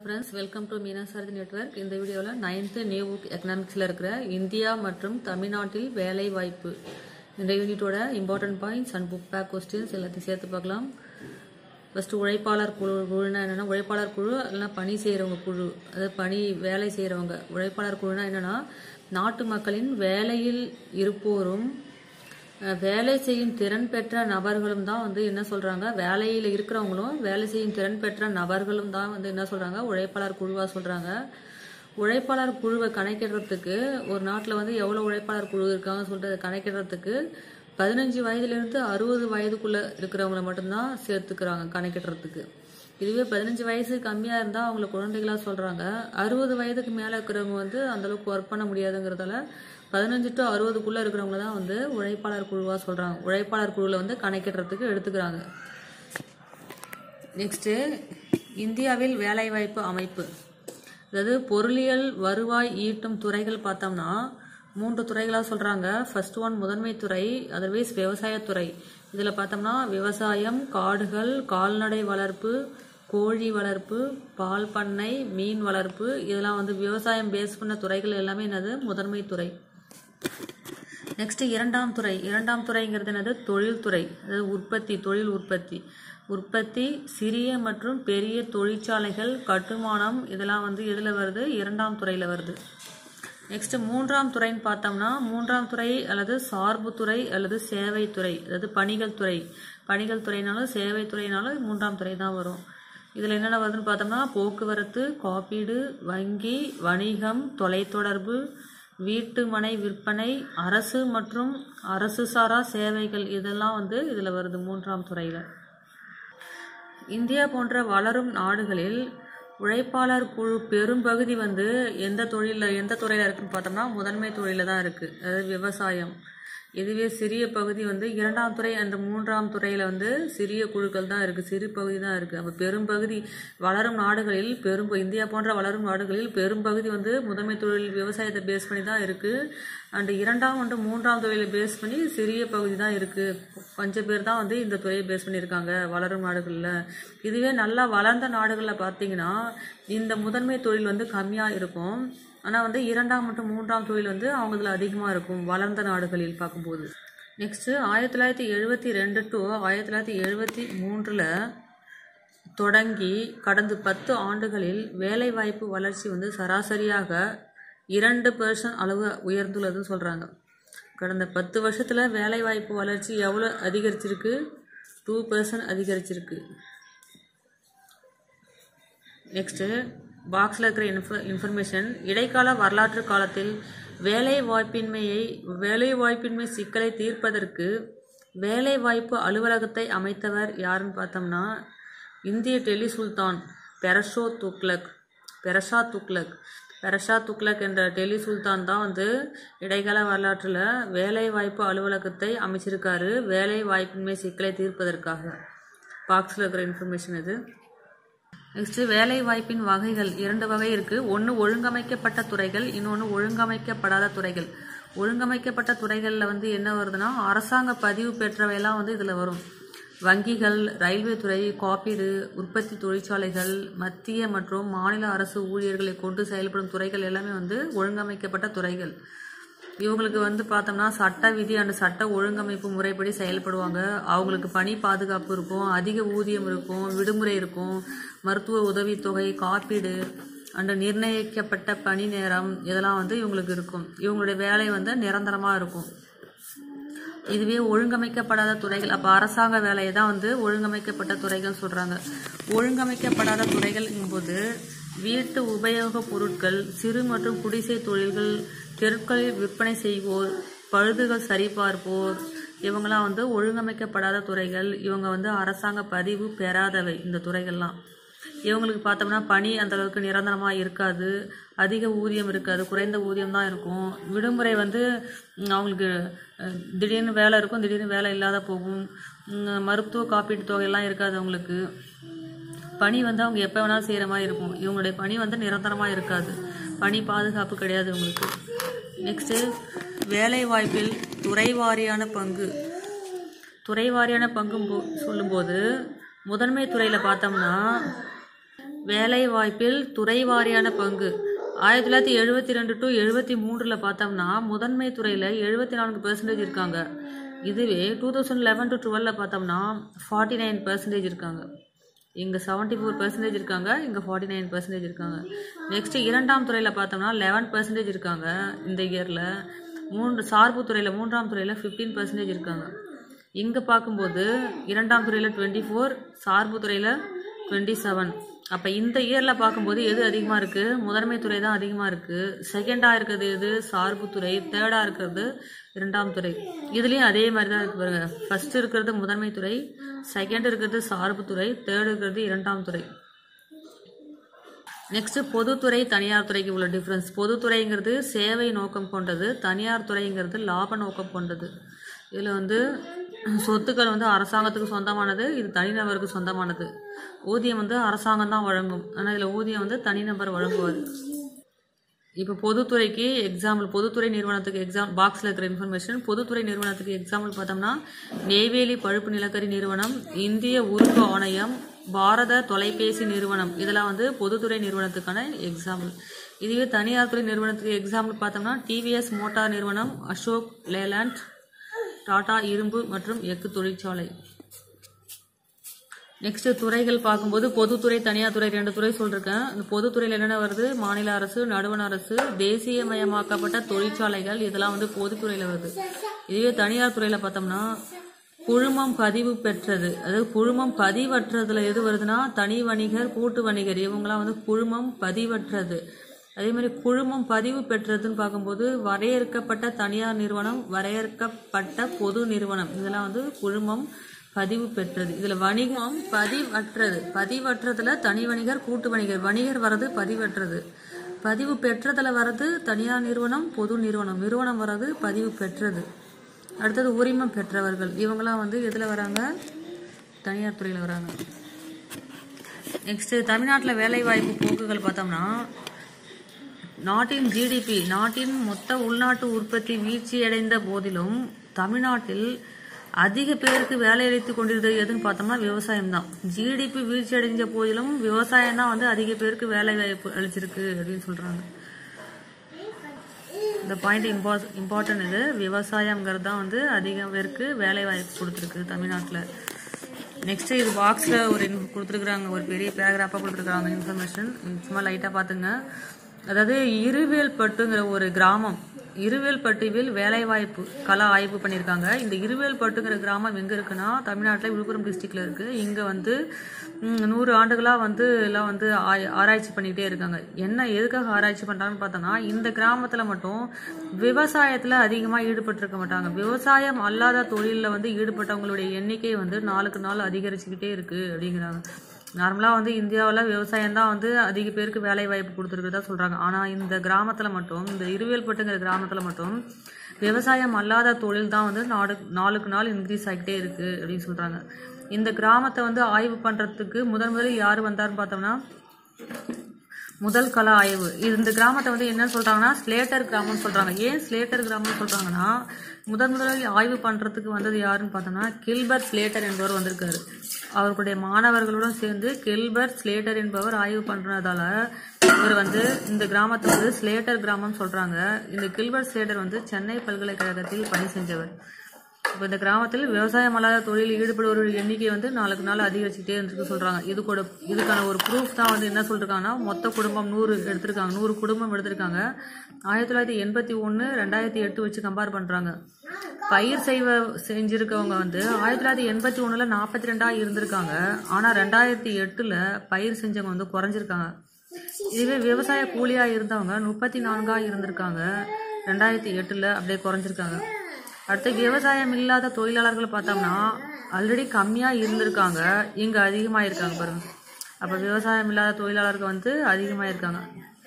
friends welcome to Meena Sarathi network இந்த வீடியோவில் ninth new எக்கனாமிக்ஸில் இருக்கிற இந்தியா மற்றும் தமிழ்நாட்டில் வேலை வாய்ப்பு இந்த யூனிட்டோட important points and book back questions எல்லாத்தையும் சேர்த்து பார்க்கலாம் ஃபஸ்ட்டு உழைப்பாளர் குழு குழுனா என்னென்னா உழைப்பாளர் குழு இல்லைனா பணி செய்கிறவங்க குழு அதாவது பணி வேலை செய்கிறவங்க உழைப்பாளர் குழுனா என்னென்னா நாட்டு மக்களின் வேலையில் இருப்போரும் அஹ், வேலை செய்யும் திறன் பெற்ற நபர்களும் தான் வந்து என்ன சொல்றாங்க வேலையில் இருக்கிறவங்களும் வேலை செய்யும் திறன் பெற்ற நபர்களும் தான் வந்து என்ன சொல்றாங்க உழைப்பாளர் குழுவா சொல்றாங்க உழைப்பாளர் குழுவை கணக்கிடுறதுக்கு ஒரு நாட்டில் வந்து எவ்வளோ உழைப்பாளர் குழு இருக்காங்கன்னு சொல்லிட்டு அதை கணக்கிடுறதுக்கு பதினஞ்சு வயதுலேருந்து அறுபது வயதுக்குள்ள இருக்கிறவங்கள மட்டும்தான் சேர்த்துக்கிறாங்க கணக்கிடுறதுக்கு இதுவே பதினஞ்சு வயசு கம்மியாக இருந்தால் அவங்கள குழந்தைகளா சொல்கிறாங்க அறுபது வயதுக்கு மேலே இருக்கிறவங்க வந்து அந்த அளவுக்கு ஒர்க் பண்ண முடியாதுங்கிறதால பதினஞ்சு டு அறுபதுக்குள்ளே இருக்கிறவங்கள தான் வந்து உழைப்பாளர் குழுவாக சொல்கிறாங்க உழைப்பாளர் குழுவில் வந்து கணக்கிடுறதுக்கு எடுத்துக்கிறாங்க நெக்ஸ்ட்டு இந்தியாவில் வேலைவாய்ப்பு அமைப்பு அதாவது பொருளியல் வருவாய் ஈட்டும் துறைகள் பார்த்தோம்னா மூன்று துறைகளாக சொல்கிறாங்க ஃபர்ஸ்ட் ஒன் முதன்மை துறை அதர்வைஸ் விவசாயத்துறை இதில் பார்த்தோம்னா விவசாயம் காடுகள் கால்நடை வளர்ப்பு கோழி வளர்ப்பு பால் பண்ணை மீன் வளர்ப்பு இதெல்லாம் வந்து விவசாயம் பேஸ் பண்ண துறைகள் எல்லாமே என்னது முதன்மை துறை நெக்ஸ்ட் இரண்டாம் துறை இரண்டாம் துறைங்கிறது என்னது தொழில்துறை அதாவது உற்பத்தி தொழில் உற்பத்தி உற்பத்தி சிறிய மற்றும் பெரிய தொழிற்சாலைகள் கட்டுமானம் இதெல்லாம் வந்து எதில் வருது இரண்டாம் துறையில் வருது நெக்ஸ்ட் மூன்றாம் துறைன்னு பார்த்தோம்னா மூன்றாம் துறை அல்லது சார்பு துறை அல்லது சேவை துறை அதாவது பணிகள் துறை பணிகள் துறைனாலும் சேவை துறைனாலும் மூன்றாம் துறை தான் வரும் இதில் என்னென்ன வருதுன்னு பார்த்தோம்னா போக்குவரத்து காப்பீடு வங்கி வணிகம் தொலைத்தொடர்பு வீட்டு மனை விற்பனை அரசு மற்றும் அரசு சாரா சேவைகள் இதெல்லாம் வந்து இதில் வருது மூன்றாம் துறையில் இந்தியா போன்ற வளரும் நாடுகளில் உழைப்பாளர் குழு பெரும்பகுதி வந்து எந்த தொழிலில் எந்த துறையில் இருக்குன்னு பார்த்தோம்னா முதன்மை தொழிலில் தான் இருக்குது அதாவது விவசாயம் இதுவே சிறிய பகுதி வந்து இரண்டாம் துறை அந்த மூன்றாம் துறையில் வந்து சிறிய குழுக்கள் தான் இருக்குது சிறு பகுதி தான் இருக்குது அப்போ பெரும்பகுதி வளரும் நாடுகளில் பெரும் இந்தியா போன்ற வளரும் நாடுகளில் பெரும்பகுதி வந்து முதன்மை தொழில் விவசாயத்தை பேஸ் பண்ணி தான் இருக்குது அண்ட் இரண்டாம் மற்றும் மூன்றாம் தொழிலை பேஸ் பண்ணி சிறிய பகுதி தான் இருக்குது கொஞ்சம் பேர் தான் வந்து இந்த துறையை பேஸ் பண்ணியிருக்காங்க வளரும் நாடுகளில் இதுவே நல்லா வளர்ந்த நாடுகளில் பார்த்தீங்கன்னா இந்த முதன்மை தொழில் வந்து கம்மியாக இருக்கும் ஆனால் வந்து இரண்டாம் மற்றும் மூன்றாம் தொழில் வந்து அவங்க இதில் அதிகமாக இருக்கும் வளர்ந்த நாடுகளில் பார்க்கும்போது நெக்ஸ்ட்டு ஆயிரத்தி தொள்ளாயிரத்தி எழுபத்தி ரெண்டு டு ஆயிரத்தி தொள்ளாயிரத்தி எழுபத்தி மூன்றில் தொடங்கி கடந்த பத்து ஆண்டுகளில் வேலைவாய்ப்பு வளர்ச்சி வந்து சராசரியாக இரண்டு பெர்சன்ட் அளவு உயர்ந்துள்ளதுன்னு சொல்கிறாங்க கடந்த பத்து வருஷத்தில் வேலைவாய்ப்பு வளர்ச்சி எவ்வளோ அதிகரிச்சிருக்கு டூ பெர்சன்ட் அதிகரிச்சிருக்கு நெக்ஸ்ட்டு பாக்ஸில் இருக்கிற இன்ஃப இன்ஃபர்மேஷன் இடைக்கால வரலாற்று காலத்தில் வேலை வாய்ப்பின்மையை வேலை வாய்ப்பின்மை சிக்கலை தீர்ப்பதற்கு வேலை வாய்ப்பு அலுவலகத்தை அமைத்தவர் யாருன்னு பார்த்தோம்னா இந்திய டெல்லி சுல்தான் பெரஷோ துக்லக் பெரஷா துக்லக் பெரஷா துக்லக் என்ற டெல்லி சுல்தான் தான் வந்து இடைக்கால வரலாற்றில் வேலை வாய்ப்பு அலுவலகத்தை அமைச்சிருக்காரு வேலை வாய்ப்பின்மை சிக்கலை தீர்ப்பதற்காக பாக்ஸில் இருக்கிற இன்ஃபர்மேஷன் இது நெக்ஸ்ட் வேலை வாய்ப்பின் வகைகள் இரண்டு வகை இருக்கு ஒன்று ஒழுங்கமைக்கப்பட்ட துறைகள் இன்னொன்று ஒழுங்கமைக்கப்படாத துறைகள் ஒழுங்கமைக்கப்பட்ட துறைகளில் வந்து என்ன வருதுன்னா அரசாங்க பதிவு பெற்றவையெல்லாம் வந்து இதில் வரும் வங்கிகள் ரயில்வே துறை காப்பீடு உற்பத்தி தொழிற்சாலைகள் மத்திய மற்றும் மாநில அரசு ஊழியர்களை கொண்டு செயல்படும் துறைகள் எல்லாமே வந்து ஒழுங்கமைக்கப்பட்ட துறைகள் இவங்களுக்கு வந்து பார்த்தோம்னா சட்ட விதி அண்ட் சட்ட ஒழுங்கமைப்பு முறைப்படி செயல்படுவாங்க அவங்களுக்கு பணி பாதுகாப்பு இருக்கும் அதிக ஊதியம் இருக்கும் விடுமுறை இருக்கும் மருத்துவ உதவித்தொகை காப்பீடு அண்ட் நிர்ணயிக்கப்பட்ட பணி நேரம் இதெல்லாம் வந்து இவங்களுக்கு இருக்கும் இவங்களுடைய வேலை வந்து நிரந்தரமாக இருக்கும் இதுவே ஒழுங்கமைக்கப்படாத துறைகள் அப்போ அரசாங்க வேலையை தான் வந்து ஒழுங்கமைக்கப்பட்ட துறைகள் சொல்கிறாங்க ஒழுங்கமைக்கப்படாத துறைகள்ங்கும்போது வீட்டு உபயோகப் பொருட்கள் சிறு மற்றும் குடிசை தொழில்கள் தெருக்களில் விற்பனை செய்வோர் பழுதுகள் சரிபார்ப்போர் இவங்கெல்லாம் வந்து ஒழுங்கமைக்கப்படாத துறைகள் இவங்க வந்து அரசாங்க பதிவு பெறாதவை இந்த துறைகள்லாம் இவங்களுக்கு பார்த்தோம்னா பணி அந்த அளவுக்கு நிரந்தரமாக இருக்காது அதிக ஊதியம் இருக்காது குறைந்த ஊதியம் தான் இருக்கும் விடுமுறை வந்து ம், அவங்களுக்கு அஹ், திடீர்னு வேலை இருக்கும் திடீர்னு வேலை இல்லாத போகும் ம், மருத்துவ காப்பீட்டு தொகையெல்லாம் இருக்காது அவங்களுக்கு பணி வந்து அவங்க எப்போ வேணாலும் செய்கிற மாதிரி இருக்கும் இவங்களுடைய பணி வந்து நிரந்தரமாக இருக்காது பணி பாதுகாப்பு கிடையாது இவங்களுக்கு நெக்ஸ்ட்டு வேலை வாய்ப்பில் துறை வாரியான பங்கு துறை வாரியான பங்கு சொல்லும்போது முதன்மை துறையில் பார்த்தோம்னா வேலை வாய்ப்பில் துறை வாரியான பங்கு ஆயிரத்தி தொள்ளாயிரத்தி எழுபத்தி ரெண்டு டு எழுபத்தி மூன்றில் பார்த்தோம்னா முதன்மை துறையில் எழுபத்தி நான்கு பெர்சன்டேஜ் இருக்காங்க இதுவே டூ தௌசண்ட் லெவன் டு டுவெலில் பார்த்தோம்னா ஃபார்ட்டி நைன் பெர்சன்டேஜ் இருக்காங்க இங்கே செவன்ட்டி ஃபோர் பெர்சன்டேஜ் இருக்காங்க இங்கே ஃபார்ட்டி நைன் பெர்சன்டேஜ் இருக்காங்க நெக்ஸ்ட் இரண்டாம் துறையில் பார்த்தோம்னா லெவன் பெர்சன்டேஜ் இருக்காங்க இந்த இயரில் மூன்று சார்பு துறையில் மூன்றாம் துறையில் ஃபிஃப்டீன் பெர்சன்டேஜ் இருக்காங்க இங்கே பார்க்கும்போது இரண்டாம் துறையில் டுவெண்ட்டி ஃபோர் சார்பு துறையில் டுவெண்ட்டி செவன் அப்போ இந்த இயரில் பார்க்கும்போது எது அதிகமாக இருக்குது முதன்மை துறை தான் அதிகமாக இருக்குது செகண்டாக இருக்கிறது எது சார்பு துறை தேர்டாக இருக்கிறது இரண்டாம் துறை இதுலேயும் அதே மாதிரி தான் இருக்கு பாருங்க ஃபர்ஸ்ட் இருக்கிறது முதன்மை துறை செகண்ட் இருக்கிறது சார்பு துறை தேர்ட் இருக்கிறது இரண்டாம் துறை நெக்ஸ்ட் பொதுத்துறை தனியார் துறைக்கு உள்ள டிஃப்ரென்ஸ் பொதுத்துறைங்கிறது சேவை நோக்கம் கொண்டது தனியார் துறைங்கிறது லாப நோக்கம் கொண்டது இதில் வந்து சொத்துக்கள் வந்து அரசாங்கத்துக்கு சொந்தமானது இது தனிநபருக்கு சொந்தமானது ஊதியம் வந்து அரசாங்கம் தான் வழங்கும் ஆனால் இதில் ஊதியம் வந்து தனிநபர் வழங்குவார் இப்போ பொதுத்துறைக்கு எக்ஸாம்பிள் பொதுத்துறை நிறுவனத்துக்கு எக்ஸாம் பாக்ஸில் இருக்கிற இன்ஃபர்மேஷன் பொதுத்துறை நிறுவனத்துக்கு எக்ஸாம்பிள் பார்த்தோம்னா நெய்வேலி பழுப்பு நிலக்கரி நிறுவனம் இந்திய உறுப்பு ஆணையம் பாரத தொலைபேசி நிறுவனம் இதெல்லாம் வந்து பொதுத்துறை நிறுவனத்துக்கான எக்ஸாம்பிள் இதுவே தனியார் துறை நிறுவனத்துக்கு எக்ஸாம்பிள் பார்த்தோம்னா டிவிஎஸ் மோட்டார் நிறுவனம் அசோக் லேலாண்ட் டாடா இரும்பு மற்றும் எஃகு தொழிற்சாலை நெக்ஸ்ட் துறைகள் பார்க்கும்போது பொதுத்துறை தனியார் துறை ரெண்டு துறை சொல்லிருக்கேன் இந்த பொதுத்துறையில் என்னென்ன வருது மாநில அரசு நடுவண் அரசு தேசியமயமாக்கப்பட்ட தொழிற்சாலைகள் இதெல்லாம் வந்து பொதுத்துறையில் வருது இதுவே தனியார் துறையில் பார்த்தோம்னா குழுமம் பதிவு பெற்றது அதாவது குழுமம் பதிவற்றதுல எது வருதுன்னா தனி வணிகர் கூட்டு வணிகர் இவங்கெல்லாம் வந்து குழுமம் பதிவற்றது அதே மாதிரி குழுமம் பதிவு பெற்றதுன்னு பார்க்கும்போது வரையறுக்கப்பட்ட தனியார் நிறுவனம் வரையறுக்கப்பட்ட பொது நிறுவனம் இதெல்லாம் வந்து குழுமம் பதிவு பெற்றது இதுல வணிகம் பதிவற்றது பதிவற்றதுல தனி வணிகர் கூட்டு வணிகர் வணிகர் வர்றது பதிவற்றது பதிவு பெற்றதுல வர்றது தனியார் நிறுவனம் பொது நிறுவனம் நிறுவனம் வர்றது பதிவு பெற்றது அடுத்தது உரிமம் பெற்றவர்கள் இவங்கெல்லாம் வந்து எதுல வராங்க தனியார் துறையில வராங்க நெக்ஸ்ட் தமிழ்நாட்டில் வேலைவாய்ப்பு போக்குகள் பார்த்தோம்னா நாட்டின் ஜிடிபி நாட்டின் மொத்த உள்நாட்டு உற்பத்தி வீழ்ச்சியடைந்த போதிலும் தமிழ்நாட்டில் அதிக பேருக்கு வேலை அளித்து கொண்டிருந்தது எதுன்னு பார்த்தோம்னா விவசாயம் தான் ஜிடிபி வீழ்ச்சி அடைஞ்ச போதிலும் விவசாயம் தான் வந்து அதிக பேருக்கு வேலை வாய்ப்பு அளிச்சிருக்கு அப்படின்னு சொல்றாங்க இந்த பாயிண்ட் இம்பார்ட் இம்பார்ட்டன்ட் இது விவசாயம்ங்கிறது தான் வந்து அதிக பேருக்கு வேலை வாய்ப்பு கொடுத்துருக்கு தமிழ்நாட்டில் நெக்ஸ்ட் இது பாக்ஸில் ஒரு கொடுத்துருக்குறாங்க ஒரு பெரிய பேராகிராஃபாக கொடுத்துருக்காங்க இன்ஃபர்மேஷன் சும்மா லைட்டாக பார்த்துங்க அதாவது இருவேல்பட்டுங்கிற ஒரு கிராமம் இருவேல்பட்டுவில் வேலைவாய்ப்பு கலா ஆய்வு பண்ணியிருக்காங்க இந்த இருவேல்பட்டுங்கிற கிராமம் எங்கே இருக்குன்னா தமிழ்நாட்டில் விழுப்புரம் டிஸ்ட்ரிக்ட்ல இருக்கு இங்கே வந்து ம், நூறு ஆண்டுகளாக வந்து எல்லாம் வந்து ஆய்- ஆராய்ச்சி பண்ணிக்கிட்டே இருக்காங்க என்ன எதுக்காக ஆராய்ச்சி பண்ணுறாங்கன்னு பார்த்தோன்னா இந்த கிராமத்தில் மட்டும் விவசாயத்தில் அதிகமாக ஈடுபட்டிருக்க மாட்டாங்க விவசாயம் அல்லாத தொழிலில் வந்து ஈடுபட்டவங்களுடைய எண்ணிக்கை வந்து நாளுக்கு நாள் அதிகரிச்சுக்கிட்டே இருக்கு அப்படிங்கிறாங்க நார்மலாக வந்து இந்தியாவில் விவசாயம் தான் வந்து அதிக பேருக்கு வேலை வாய்ப்பு கொடுத்துருக்குறதா சொல்கிறாங்க ஆனால் இந்த கிராமத்தில் மட்டும் இந்த இருவேல்பட்டுங்கிற கிராமத்தில் மட்டும் விவசாயம் அல்லாத தொழில் தான் வந்து நாடு நாளுக்கு நாள் இன்க்ரீஸ் ஆகிட்டே இருக்கு அப்படின்னு சொல்கிறாங்க இந்த கிராமத்தை வந்து ஆய்வு பண்ணுறதுக்கு முதன் முதலில் யார் வந்தாருன்னு பார்த்தோம்னா முதல் கல ஆய்வு இது இந்த கிராமத்தை வந்து என்ன சொல்றாங்கன்னா ஸ்லேட்டர் கிராமம்னு சொல்றாங்க ஏன் ஸ்லேட்டர் கிராமம்னு சொல்றாங்கன்னா முதன் முதலில் ஆய்வு பண்றதுக்கு வந்தது யாருன்னு பார்த்தோம்னா கில்பர்ட் ஸ்லேட்டர் என்பவர் வந்திருக்காரு அவர்களுடைய மாணவர்களுடன் சேர்ந்து கில்பர்ட் ஸ்லேட்டர் என்பவர் ஆய்வு பண்றதால இவர் வந்து இந்த கிராமத்தை வந்து ஸ்லேட்டர் கிராமம் சொல்றாங்க இந்த கில்பர்ட் ஸ்லேட்டர் வந்து சென்னை பல்கலைக்கழகத்தில் பணி செஞ்சவர் இப்போ இந்த கிராமத்தில் விவசாயம் அல்லாத தொழிலில் ஈடுபடுவோர்கள் எண்ணிக்கை வந்து நாளுக்கு நாள் அதிகரிச்சுட்டே இருந்துட்டு சொல்றாங்க இது கூட இதுக்கான ஒரு ப்ரூஃப் தான் வந்து என்ன சொல்றாங்கன்னா மொத்த குடும்பம் நூறு எடுத்திருக்காங்க நூறு குடும்பம் எடுத்திருக்காங்க ஆயிரத்தி தொள்ளாயிரத்தி எண்பத்தி ஒன்று ரெண்டாயிரத்தி எட்டு வச்சு கம்பேர் பண்றாங்க பயிர் செய்வ செஞ்சிருக்கவங்க வந்து ஆயிரத்தி தொள்ளாயிரத்தி எண்பத்தி ஒண்ணுல நாற்பத்தி ரெண்டா இருந்திருக்காங்க ஆனா ரெண்டாயிரத்தி எட்டுல பயிர் செஞ்சவங்க வந்து குறைஞ்சிருக்காங்க இதுவே விவசாய கூலியா இருந்தவங்க முப்பத்தி நான்கா இருந்திருக்காங்க ரெண்டாயிரத்தி எட்டுல அப்படியே குறைஞ்சிருக்காங்க அடுத்து விவசாயம் இல்லாத தொழிலாளர்கள் பார்த்தோம்னா ஆல்ரெடி கம்மியா இருந்திருக்காங்க இங்க அதிகமா இருக்காங்க பாருங்க அப்ப விவசாயம் இல்லாத தொழிலாளர்கள் வந்து அதிகமா இருக்காங்க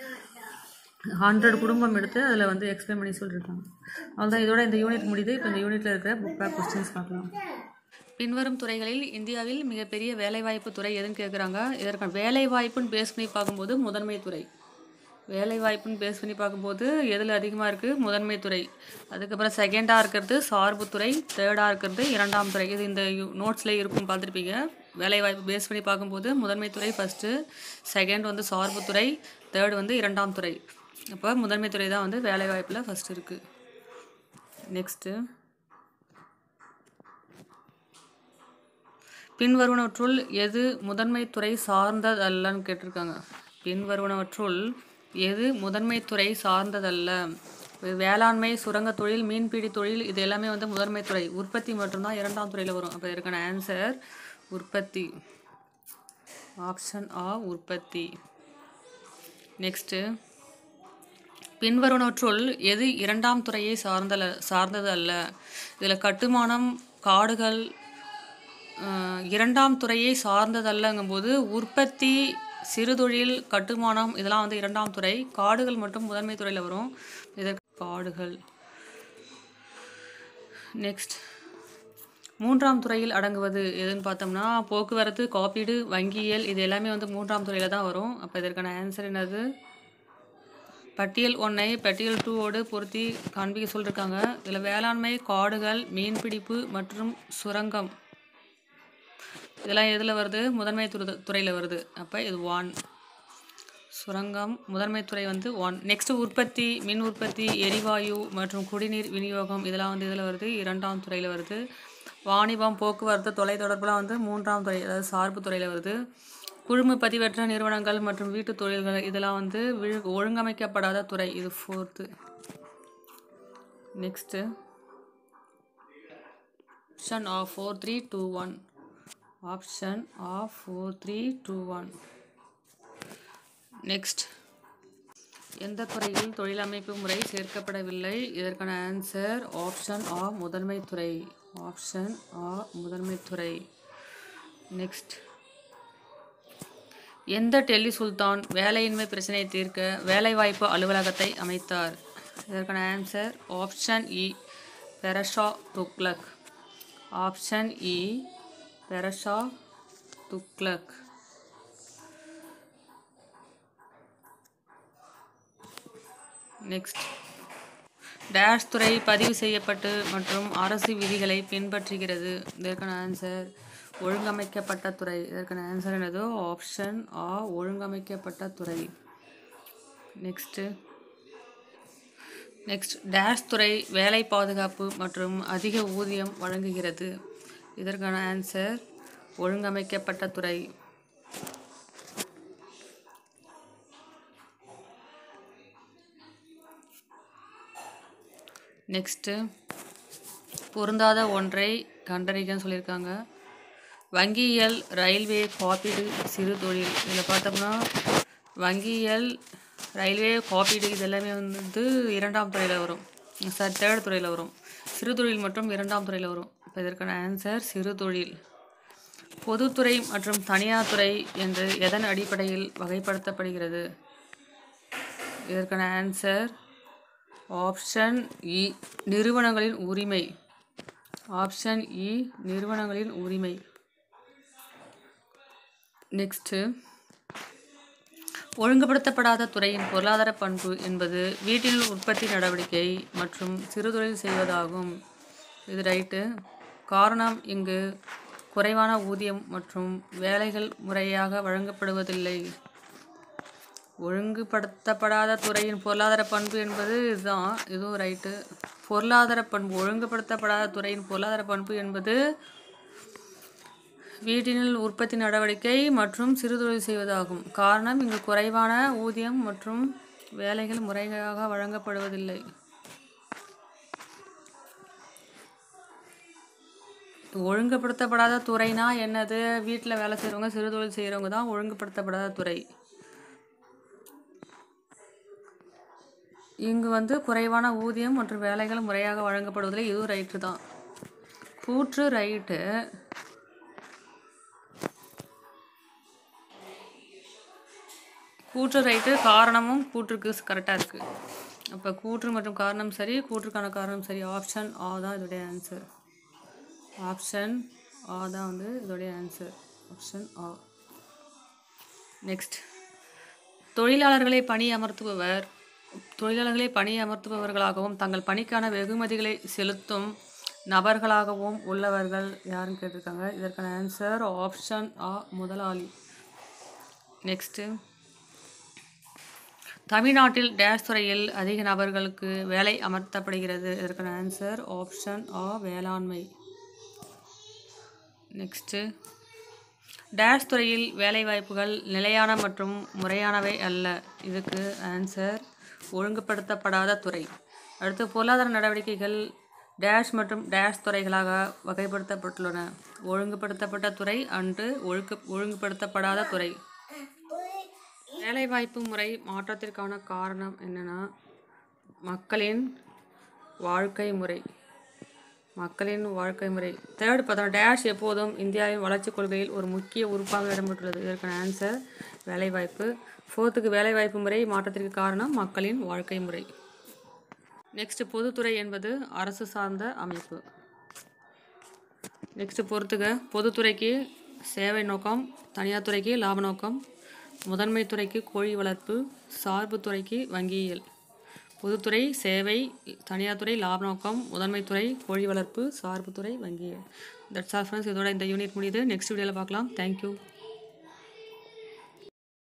ஹண்ட்ரட் குடும்பம் எடுத்து அதில் வந்து எக்ஸ்பிளைன் பண்ணி சொல்லியிருக்காங்க அவ்வளோதான் இதோட இந்த யூனிட் முடியுது இப்போ இந்த யூனிட்ல இருக்கிற புக் பேக் கொஸ்டின்ஸ் பார்க்கலாம் பின்வரும் துறைகளில் இந்தியாவில் மிகப்பெரிய வேலைவாய்ப்பு துறை எதுன்னு கேட்குறாங்க இதற்கான வேலைவாய்ப்புன்னு பேஸ் பண்ணி பார்க்கும்போது முதன்மை துறை வேலை வாய்ப்புன்னு பேஸ் பண்ணி பார்க்கும்போது எதில் அதிகமாக இருக்குது முதன்மை துறை அதுக்கப்புறம் செகண்டாக இருக்கிறது சார்பு துறை தேர்டாக இருக்கிறது இரண்டாம் துறை இது இந்த நோட்ஸில் இருக்கும் பார்த்துருப்பீங்க வேலை வாய்ப்பு பேஸ் பண்ணி பார்க்கும்போது முதன்மை துறை ஃபஸ்ட்டு செகண்ட் வந்து சார்பு துறை தேர்டு வந்து இரண்டாம் துறை அப்போ முதன்மை துறை தான் வந்து வேலை வாய்ப்பில் ஃபஸ்ட் இருக்குது நெக்ஸ்ட்டு பின்வருவனவற்றுள் எது முதன்மை துறை சார்ந்ததல்லன்னு கேட்டிருக்காங்க பின்வருவனவற்றுள் எது முதன்மை துறை சார்ந்ததல்ல இது வேளாண்மை சுரங்க தொழில் மீன்பிடி தொழில் இது எல்லாமே வந்து முதன்மை துறை உற்பத்தி மட்டும்தான் இரண்டாம் துறையில் வரும் அப்போ இதுக்கான ஆன்சர் உற்பத்தி ஆப்ஷன் ஆ உற்பத்தி நெக்ஸ்ட்டு பின்வருவனவற்றுள் எது இரண்டாம் துறையை சார்ந்தல சார்ந்தது அல்ல இதில் கட்டுமானம் காடுகள் அஹ், இரண்டாம் துறையை சார்ந்ததல்லங்கும்போது உற்பத்தி சிறுதொழில் கட்டுமானம் இதெல்லாம் வந்து இரண்டாம் துறை காடுகள் மட்டும் முதன்மை துறையில் வரும் இதற்கு காடுகள் நெக்ஸ்ட் மூன்றாம் துறையில் அடங்குவது எதுன்னு பார்த்தோம்னா போக்குவரத்து காப்பீடு வங்கியியல் இது எல்லாமே வந்து மூன்றாம் துறையில் தான் வரும் அப்போ இதற்கான ஆன்சர் என்னது பட்டியல் ஒன்றை பட்டியல் டூவோடு பொருத்தி காண்பிக்க சொல்லியிருக்காங்க இதில் வேளாண்மை காடுகள் மீன்பிடிப்பு மற்றும் சுரங்கம் இதெல்லாம் எதில் வருது முதன்மை துறை துறையில் வருது அப்போ இது ஒன் சுரங்கம் முதன்மை துறை வந்து ஒன் நெக்ஸ்ட் உற்பத்தி மின் உற்பத்தி எரிவாயு மற்றும் குடிநீர் விநியோகம் இதெல்லாம் வந்து இதில் வருது இரண்டாம் துறையில் வருது வாணிபம் போக்குவரத்து தொலைத்தொடர்புலாம் வந்து மூன்றாம் துறை அதாவது சார்பு துறையில் வருது குழும பதிவற்ற நிறுவனங்கள் மற்றும் வீட்டு தொழில்கள் இதெல்லாம் வந்து விழு- ஒழுங்கமைக்கப்படாத துறை இது fourth next option of four three two one option of four three two one next எந்த துறையில் தொழிலமைப்பு முறை சேர்க்கப்படவில்லை இதற்கான ஆன்சர் ஆப்ஷன் ஆ முதன்மை துறை ஆப்ஷன் ஆ முதன்மை துறை நெக்ஸ்ட் எந்த டெல்லி சுல்தான் வேலையின்மை பிரச்சனையை தீர்க்க வேலைவாய்ப்பு அலுவலகத்தை அமைத்தார் இதற்கான ஆன்சர் ஆப்ஷன் இ பெரஷா துக்லக் ஆப்ஷன் இ பெரஷா துக்லக் நெக்ஸ்ட் டேஷ் துறை பதிவு செய்யப்பட்டு மற்றும் அரசு விதிகளை பின்பற்றுகிறது இதற்கான ஆன்சர் ஒழுங்கமைக்கப்பட்ட துறை இதற்கான ஆன்சர் என்னது ஆப்ஷன் ஆ ஒழுங்கமைக்கப்பட்ட துறை நெக்ஸ்ட்டு நெக்ஸ்ட் டேஷ் துறை வேலை பாதுகாப்பு மற்றும் அதிக ஊதியம் வழங்குகிறது இதற்கான ஆன்சர் ஒழுங்கமைக்கப்பட்ட துறை நெக்ஸ்ட்டு பொருந்தாத ஒன்றை கண்டறிக்கன்னு சொல்லியிருக்காங்க வங்கியியல் ரயில்வே காப்பீடு சிறு தொழில் இதில் பார்த்தோம்னா வங்கியியல் ரயில்வே காப்பீடு இது எல்லாமே வந்து இரண்டாம் துறையில் வரும் சார் தேர்ட் துறையில் வரும் சிறு தொழில் மற்றும் இரண்டாம் துறையில் வரும் இப்போ இதற்கான ஆன்சர் சிறு தொழில் பொதுத்துறை மற்றும் தனியார் துறை என்று எதன் அடிப்படையில் வகைப்படுத்தப்படுகிறது இதற்கான ஆன்சர் ஆப்ஷன் இ நிறுவனங்களின் உரிமை ஆப்ஷன் இ நிறுவனங்களின் உரிமை நெக்ஸ்ட்டு ஒழுங்குபடுத்தப்படாத துறையின் பொருளாதார பண்பு என்பது வீட்டில் உற்பத்தி நடவடிக்கை மற்றும் சிறுதொழில் செய்வதாகும் இது ரைட்டு காரணம் இங்கு குறைவான ஊதியம் மற்றும் வேலைகள் முறையாக வழங்கப்படுவதில்லை ஒழுங்குபடுத்தப்படாத துறையின் பொருளாதார பண்பு என்பது இதுதான் இதுவும் ரைட்டு பொருளாதார பண்பு ஒழுங்குபடுத்தப்படாத துறையின் பொருளாதார பண்பு என்பது வீட்டினில் உற்பத்தி நடவடிக்கை மற்றும் சிறுதொழில் செய்வதாகும் காரணம் இங்கு குறைவான ஊதியம் மற்றும் வேலைகள் முறையாக வழங்கப்படுவதில்லை ஒழுங்குபடுத்தப்படாத துறைனா என்னது வீட்டில் வேலை செய்கிறவங்க சிறுதொழில் செய்கிறவங்க தான் ஒழுங்குபடுத்தப்படாத துறை இங்கு வந்து குறைவான ஊதியம் மற்றும் வேலைகள் முறையாக வழங்கப்படுவதில்லை இதுவும் ரைட்டு தான் கூற்று ரைட்டு கூற்று ரைட்டு காரணமும் கூற்றுக்கு கரெக்டாக இருக்குது அப்போ கூற்று மற்றும் காரணம் சரி கூற்றுக்கான காரணம் சரி ஆப்ஷன் ஆ தான் இதோடைய ஆன்சர் ஆப்ஷன் ஆ தான் வந்து இதோடைய ஆன்சர் ஆப்ஷன் ஆ நெக்ஸ்ட் தொழிலாளர்களை பணி அமர்த்துபவர் தொழிலாளர்களை பணி அமர்த்துபவர்களாகவும் தங்கள் பணிக்கான வெகுமதிகளை செலுத்தும் நபர்களாகவும் உள்ளவர்கள் யாருன்னு கேட்டிருக்காங்க இதற்கான ஆன்சர் ஆப்ஷன் ஆ முதலாளி நெக்ஸ்ட்டு தமிழ்நாட்டில் டேஷ் துறையில் அதிக நபர்களுக்கு வேலை அமர்த்தப்படுகிறது இதற்கான ஆன்சர் ஆப்ஷன் ஆ வேளாண்மை நெக்ஸ்ட்டு டேஷ் துறையில் வேலைவாய்ப்புகள் நிலையான மற்றும் முறையானவை அல்ல இதுக்கு ஆன்சர் ஒழுங்குபடுத்தப்படாத துறை அடுத்து பொருளாதார நடவடிக்கைகள் டேஷ் மற்றும் டேஷ் துறைகளாக வகைப்படுத்தப்பட்டுள்ளன ஒழுங்குபடுத்தப்பட்ட துறை அன்று ஒழுங்கு ஒழுங்குபடுத்தப்படாத துறை வேலைவாய்ப்பு முறை மாற்றத்திற்கான காரணம் என்னன்னா மக்களின் வாழ்க்கை முறை மக்களின் வாழ்க்கை முறை தேர்ட் பார்த்தோம் டேஷ் எப்போதும் இந்தியாவின் வளர்ச்சிக் கொள்கையில் ஒரு முக்கிய உறுப்பாக இடம்பெற்றுள்ளது இதற்கான ஆன்சர் வேலைவாய்ப்பு ஃபோர்த்துக்கு வேலைவாய்ப்பு முறை மாற்றத்திற்கு காரணம் மக்களின் வாழ்க்கை முறை நெக்ஸ்ட் பொதுத்துறை என்பது அரசு சார்ந்த அமைப்பு நெக்ஸ்ட் பொறுத்துக பொதுத்துறைக்கு சேவை நோக்கம் தனியார் துறைக்கு லாப நோக்கம் முதன்மை துறைக்கு கோழி வளர்ப்பு சார்பு துறைக்கு வங்கியியல் பொதுத்துறை சேவை தனியார் துறை லாப நோக்கம் முதன்மை துறை கோழி வளர்ப்பு சார்பு துறை வங்கியியல் தட்ஸ் ஆல் ஃப்ரெண்ட்ஸ் இதோட இந்த யூனிட் முடியுது நெக்ஸ்ட் வீடியோவில் பார்க்கலாம் தேங்க்யூ